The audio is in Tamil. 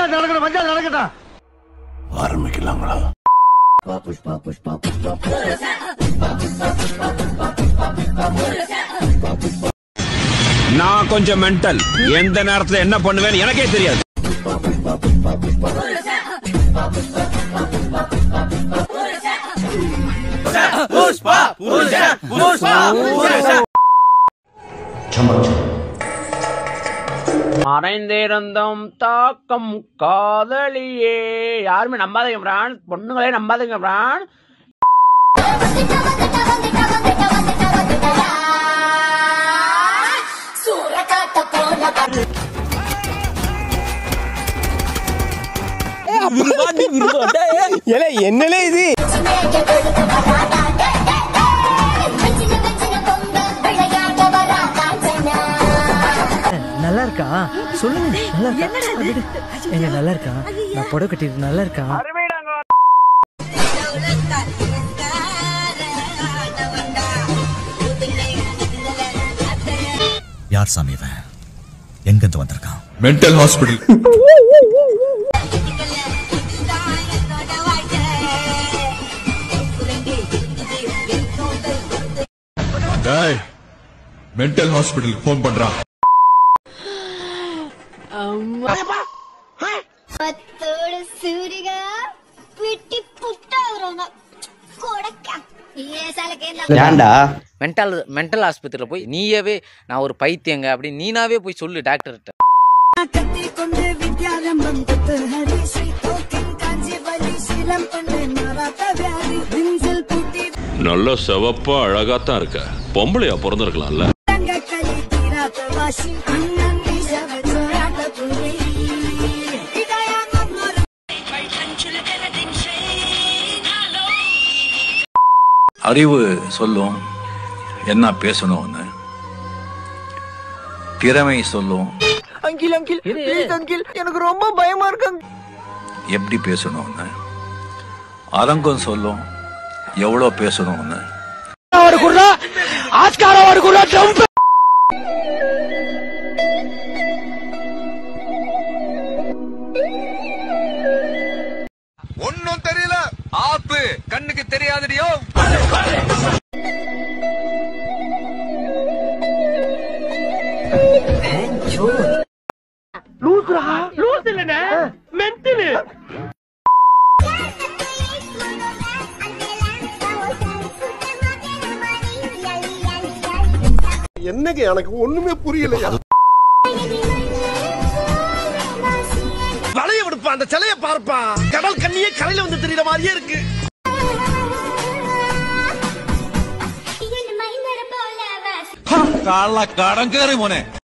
பஞ்சாயத்து நடக்கணும் பஞ்சாயத்து நடக்கட்டும் ஆரம்பிக்கலாங்களா நான் கொஞ்சம் மென்டல் எந்த நேரத்துல என்ன பண்ணுவேன்னு எனக்கே தெரியாது மறைந்திருந்தும் தாக்கம் காதலியே யாருமே நம்பாதீங்க பிரான் பொண்ணுங்களே நம்பாதீங்க பிரான் என்னலே இது நல்லா இருக்கா சொல்லுங்க நல்லா இருக்கா விடு. ஏங்க நல்லா இருக்கா நான் புடவை கட்டிட்டு நல்லா இருக்கா யார் சாமி இவன் எங்கிருந்து வந்திருக்கான் மென்டல் ஹாஸ்பிடல் டேய் மென்டல் ஹாஸ்பிடலுக்கு ஃபோன் பண்றான் பத்தோட சூரிகா பிட்டி புட்டாகிறோங்க கொடக்க ஏசாலக்கே ஏன்டா மென்டல் மென்டல் ஆஸ்பத்திரியில் போய் நீயவே நான் ஒரு பைத்தியங்க அப்படி நீனாவே போய் சொல்லு டாக்டர்கிட்ட நல்ல செவப்பா அழகாத்தான் இருக்க பொம்பளையா பிறந்திருக்கலாம்ல அறிவு சொல்லும் என்ன பேசணும்னு திறமை சொல்லும் அங்கில் அங்கில் ப்ளீஸ் அங்கில் எனக்கு ரொம்ப பயமா இருக்கு எப்படி பேசணும்னு அரங்கம் சொல்லும் எவ்வளோ பேசணும்னு ஒன்னும் தெரியல ஆப்பு கண்ணுக்கு தெரியாதடியோ என்னங்க எனக்கு ஒண்ணுமே புரியலையா வளைய விடுப்பா அந்த சிலைய பார்ப்பா கடல் கண்ணியே கரையில வந்து தெரியற மாதிரியே இருக்கு போல கடங்கேறி போனே